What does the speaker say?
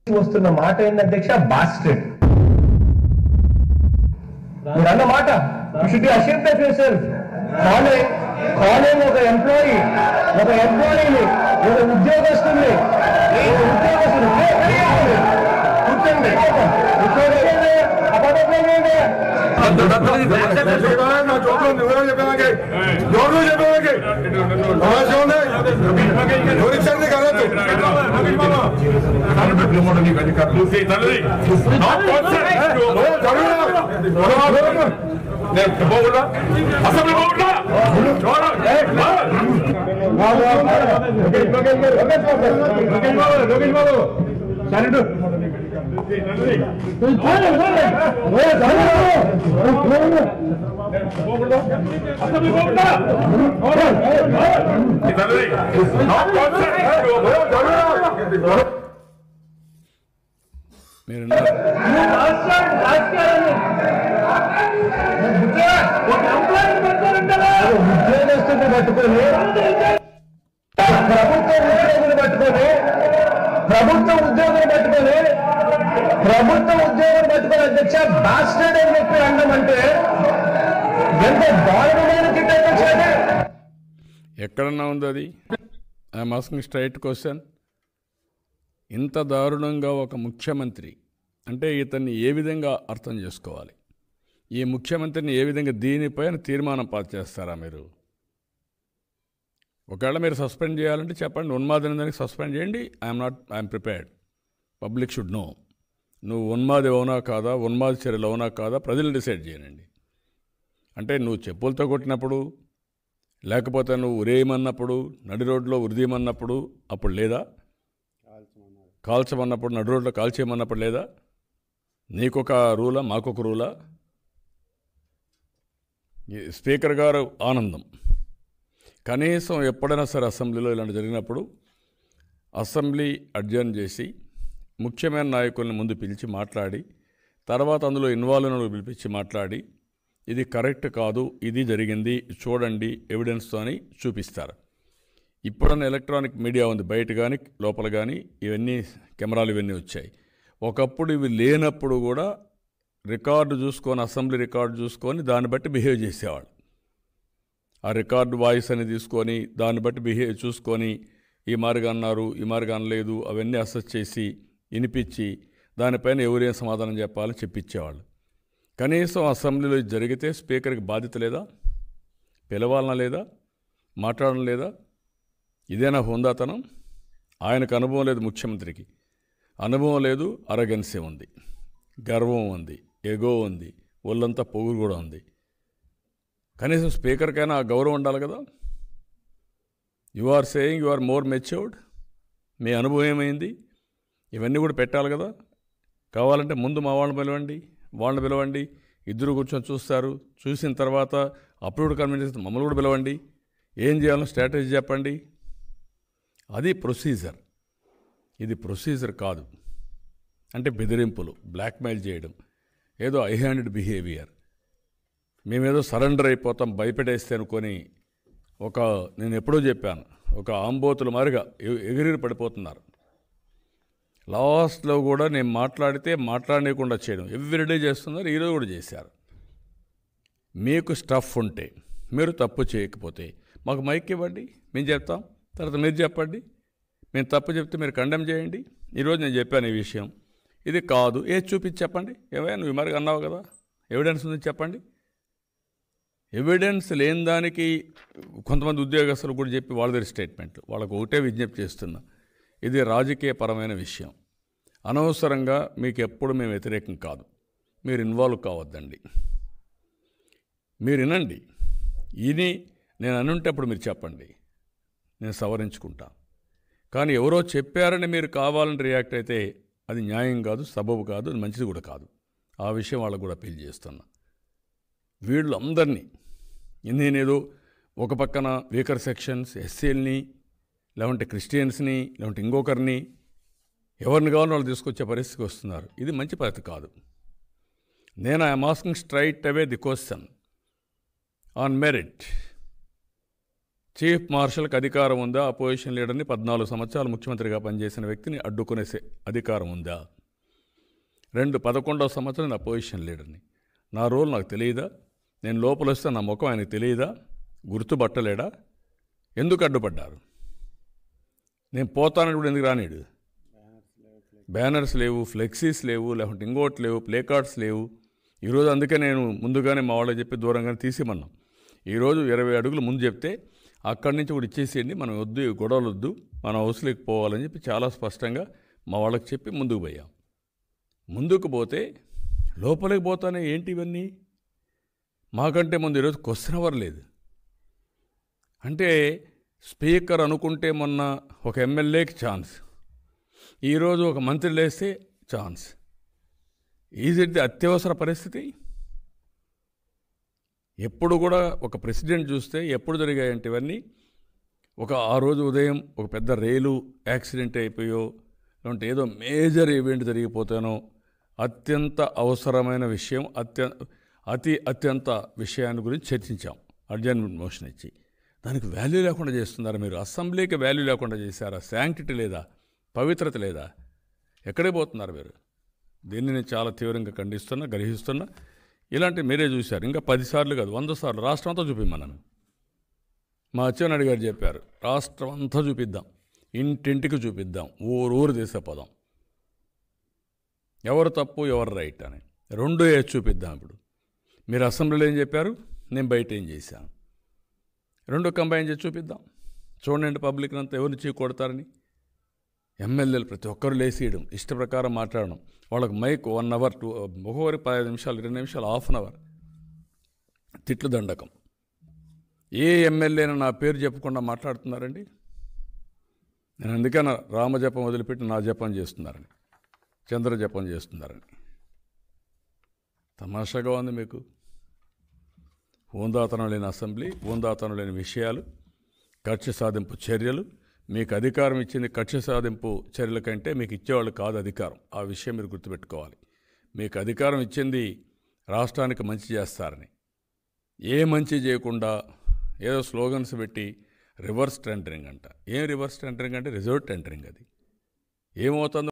వస్తున్న మాట ఏంది అధ్యక్ష బాస్టెడ్ మీరు అన్న మాట you should be ashamed of yourself calling calling ఒక ఎంప్లాయీ ఒక ఎంప్లాయీని ఒక ఉద్యోగస్తుని ఒక ఉద్యోగస్తుని ఏ, ఏ, కూర్చోండి కూర్చోండి అబద్ధంగా మీరు విన్నారు. ఉద్యోగస్తుని పట్టుకొని ప్రభుత్వ ఉద్యోగులు పట్టుకొని ప్రభుత్వ ఉద్యోగులు పట్టుకొని ప్రభుత్వ ఉద్యోగులు పట్టుకొని అధ్యక్ష బాస్టర్డ్ అని చెప్పి అన్నం అంటే ఎంత దారుణమైన తిట్టే వచ్చేది ఎక్కడన్నా ఉంది అది ఐఎమ్ ఆస్కింగ్ స్ట్రైట్ క్వశ్చన్ ఇంత దారుణంగా ఒక ముఖ్యమంత్రి అంటే ఇతన్ని ఏ విధంగా అర్థం చేసుకోవాలి ఈ ముఖ్యమంత్రిని ఏ విధంగా దీనిపైన తీర్మానం పాస్ చేస్తారా మీరు ఒకవేళ మీరు సస్పెండ్ చేయాలంటే చెప్పండి ఉన్మాదిన దానికి సస్పెండ్ చేయండి I'm not I'm prepared public should no నువ్వు ఉన్మాది అవునా కాదా ఉన్మాది చర్యలు అవునా కాదా ప్రజలు డిసైడ్ చేయనండి అంటే నువ్వు చెప్పులతో కొట్టినప్పుడు లేకపోతే నువ్వు ఉరేయమన్నప్పుడు నడి రోడ్లో ఉరిదీయమన్నప్పుడు అప్పుడు లేదా కాల్చమన్నప్పుడు నడి రోడ్లో కాల్చేయమన్నప్పుడు లేదా నీకొక రూలా మాకొక రూలా ఈ స్పీకర్ గారు ఆనందం కనీసం ఎప్పుడైనా సరే అసెంబ్లీలో ఇలాంటి జరిగినప్పుడు అసెంబ్లీ అడ్జర్న్ చేసి ముఖ్యమైన నాయకుల్ని ముందు పిలిచి మాట్లాడి తర్వాత అందులో ఇన్వాల్వ్ అయిన వాళ్ళని పిలిపించి మాట్లాడి ఇది కరెక్ట్ కాదు ఇది జరిగింది చూడండి ఎవిడెన్స్తో అని చూపిస్తారు ఇప్పుడన్న ఎలక్ట్రానిక్ మీడియా ఉంది బయట కానీ లోపల కానీ ఇవన్నీ కెమెరాలు ఇవన్నీ వచ్చాయి ఒకప్పుడు ఇవి లేనప్పుడు కూడా రికార్డు చూసుకొని అసెంబ్లీ రికార్డు చూసుకొని దాన్ని బట్టి బిహేవ్ చేసేవాళ్ళు ఆ రికార్డు వాయిస్ అని తీసుకొని దాన్ని బట్టి బిహేవ్ చూసుకొని ఈ మార్గం అన్నారు ఈ మార్గం అనలేదు అవన్నీ అసెస్ చేసి వినిపించి దానిపైన ఎవరేం సమాధానం చెప్పాలో చెప్పించేవాళ్ళు కనీసం అసెంబ్లీలో ఇది జరిగితే స్పీకర్కి బాధ్యత లేదా పిలవాలనా లేదా మాట్లాడడం లేదా ఇదేనా హుందాతనం ఆయనకు అనుభవం లేదు ముఖ్యమంత్రికి అనుభవం లేదు అరగన్సే ఉంది గర్వం ఉంది ఎగో ఉంది ఒళ్ళంతా పొగురు కూడా ఉంది కనీసం స్పీకర్కైనా ఆ గౌరవం ఉండాలి కదా you are saying you are more matured మీ అనుభవం ఏమైంది ఇవన్నీ కూడా పెట్టాలి కదా కావాలంటే ముందు మా వాళ్ళని పిలవండి వాళ్ళని పిలవండి ఇద్దరు కూర్చొని చూస్తారు చూసిన తర్వాత అప్రూవ్డ్ కన్వీనియన్స్ మమ్మల్ని కూడా పిలవండి ఏం చేయాలో స్ట్రాటజీ చెప్పండి అది ప్రొసీజర్ ఇది ప్రొసీజర్ కాదు అంటే బెదిరింపులు బ్లాక్మెయిల్ చేయడం ఏదో ఐ హ్యాండెడ్ బిహేవియర్ మేమేదో సరెండర్ అయిపోతాం భయపెట్టేస్తే అనుకొని ఒక నేను ఎప్పుడో చెప్పాను ఒక ఆంబోతుల మారిగా ఎ- ఎగిరి పడిపోతున్నారు లాస్ట్లో కూడా నేను మాట్లాడితే మాట్లాడలేకుండా చేయడం ఎవ్రీడే చేస్తున్నారు ఈరోజు కూడా చేశారు మీకు స్టఫ్ ఉంటే మీరు తప్పు చేయకపోతే మాకు మైక్ ఇవ్వండి మేము చెప్తాం తర్వాత మీరు చెప్పండి మేము తప్పు చెప్తే మీరు కండెమ్ చేయండి ఈరోజు నేను చెప్పాను ఈ విషయం ఇది కాదు ఏ చూపించి చెప్పండి ఏవైనా నువ్వు మరి అన్నావు కదా ఎవిడెన్స్ ఉంది చెప్పండి ఎవిడెన్స్ లేని దానికి కొంతమంది ఉద్యోగస్తులు కూడా చెప్పి వాళ్ళ దగ్గర స్టేట్మెంట్ వాళ్ళకు ఒకటే విజ్ఞప్తి చేస్తున్నా ఇది రాజకీయపరమైన విషయం అనవసరంగా మీకు ఎప్పుడు మేము వ్యతిరేకం కాదు మీరు ఇన్వాల్వ్ కావద్దండి మీరు వినండి ఇని నేను అనుంటే అప్పుడు మీరు చెప్పండి నేను సవరించుకుంటా కానీ ఎవరో చెప్పారని మీరు కావాలని రియాక్ట్ అయితే అది న్యాయం కాదు సబబు కాదు అది మంచిది కూడా కాదు ఆ విషయం వాళ్ళకు కూడా అప్పీల్ చేస్తున్నా వీళ్ళు అందరినీ నేనేదో ఒక పక్కన వీకర్ సెక్షన్స్ ఎస్సీల్ని లేకుంటే క్రిస్టియన్స్ని లేకుంటే ఇంకొకరిని ఎవరిని కావాలో వాళ్ళు తీసుకొచ్చే పరిస్థితికి వస్తున్నారు ఇది మంచి పద్ధతి కాదు నేను I'm asking straight away the question on merit chief మార్షల్కి అధికారం ఉందా అపోజిషన్ లీడర్ని పద్నాలుగు సంవత్సరాలు ముఖ్యమంత్రిగా పనిచేసిన వ్యక్తిని అడ్డుకునే సే- అధికారం ఉందా రెండు పదకొండవ సంవత్సరం నేను అపోజిషన్ లీడర్ని నా రోల్ నాకు తెలియదా నేను లోపల వస్తే నా ముఖం ఆయనకు తెలియదా గుర్తుపట్టలేడా ఎందుకు అడ్డుపడ్డారు నేను పోతానని కూడా ఎందుకు రానిడు బ్యానర్స్ లేవు ఫ్లెక్సీస్ లేవు లేకుంటే ఇంకోటి లేవు ప్లే కార్డ్స్ లేవు ఈరోజు అందుకే నేను ముందుగానే మా వాళ్ళకి చెప్పి దూరంగానే తీసేమన్నాం ఈరోజు ఇరవై అడుగులు ముందు చెప్తే అక్కడి నుంచి కూడా ఇచ్చేసేయండి మనం వద్దు ఈ గొడవలు వద్దు మన హౌస్లోకి పోవాలని చెప్పి చాలా స్పష్టంగా మా వాళ్ళకి చెప్పి ముందుకు పోయాం ముందుకు పోతే లోపలికి పోతానే ఏంటి ఇవన్నీ మాకంటే ముందు ఈరోజు క్వశ్చన్ అవర్ లేదు అంటే స్పీకర్ అనుకుంటే మొన్న ఒక ఎమ్మెల్యేకి ఛాన్స్ ఈరోజు ఒక మంత్రి లేస్తే ఛాన్స్ ఈజ్ ఇట్ ది అత్యవసర పరిస్థితి ఎప్పుడు కూడా ఒక ప్రెసిడెంట్ చూస్తే ఎప్పుడు జరిగాయంటే ఇవన్నీ ఒక ఆ రోజు ఉదయం ఒక పెద్ద రైలు యాక్సిడెంట్ అయిపోయో లేదంటే ఏదో మేజర్ ఈవెంట్ జరిగిపోతానో అత్యంత అవసరమైన విషయం అత్య అతి అత్యంత విషయాన్ని గురించి చర్చించాం అడ్జర్న్మెంట్ మోషన్ ఇచ్చి దానికి వాల్యూ లేకుండా చేస్తున్నారా మీరు అసెంబ్లీకి వాల్యూ లేకుండా చేశారా శాంక్టిటీ లేదా పవిత్రత లేదా ఎక్కడే పోతున్నారు మీరు దీన్ని నేను చాలా తీవ్రంగా ఖండిస్తున్నా గ్రహిస్తున్నా ఇలాంటి మీరే చూశారు ఇంకా పదిసార్లు కాదు వంద సార్లు రాష్ట్రం అంతా చూపిమ్మన్నాను మా అచ్చెన్నాయుడు గారు చెప్పారు రాష్ట్రం అంతా చూపిద్దాం ఇంటింటికి చూపిద్దాం ఊరు ఊరు తీసేపోదాం ఎవరు తప్పు ఎవరు రైట్ అని రెండు వేసి చూపిద్దాం ఇప్పుడు మీరు అసెంబ్లీలో ఏం చెప్పారు నేను బయట ఏం చేశాను రెండు కంబైన్ చేసి చూపిద్దాం చూడండి పబ్లిక్ అంతా ఎవరిని చీ కొడతారని ఎమ్మెల్యేలు ప్రతి ఒక్కరు లేసేయడం ఇష్ట ప్రకారం మాట్లాడడం వాళ్ళకి మైక్ వన్ అవర్ టూ ఒక్కొక్కరి పదిహేను నిమిషాలు ఇరవై నిమిషాలు హాఫ్ అన్ అవర్ తిట్లు దండకం ఏ ఎమ్మెల్యేని నా పేరు చెప్పకుండా మాట్లాడుతున్నారండి నేను అందుకని రామజపం వదిలిపెట్టి నా జపం చేస్తున్నారని చంద్ర జపం చేస్తున్నారని తమాషాగా ఉంది మీకు ఊందాతనం లేని అసెంబ్లీ ఊందాతనం లేని విషయాలు కక్ష సాధింపు చర్యలు మీకు అధికారం ఇచ్చింది కక్ష సాధింపు చర్యల కంటే మీకు ఇచ్చేవాళ్ళు కాదు అధికారం ఆ విషయం మీరు గుర్తుపెట్టుకోవాలి మీకు అధికారం ఇచ్చింది రాష్ట్రానికి మంచి చేస్తారని ఏ మంచి చేయకుండా ఏదో స్లోగన్స్ పెట్టి రివర్స్ టెండరింగ్ అంట ఏం రివర్స్ టెండరింగ్ అంటే రిజర్వ్ టెండరింగ్ అది ఏమవుతుందో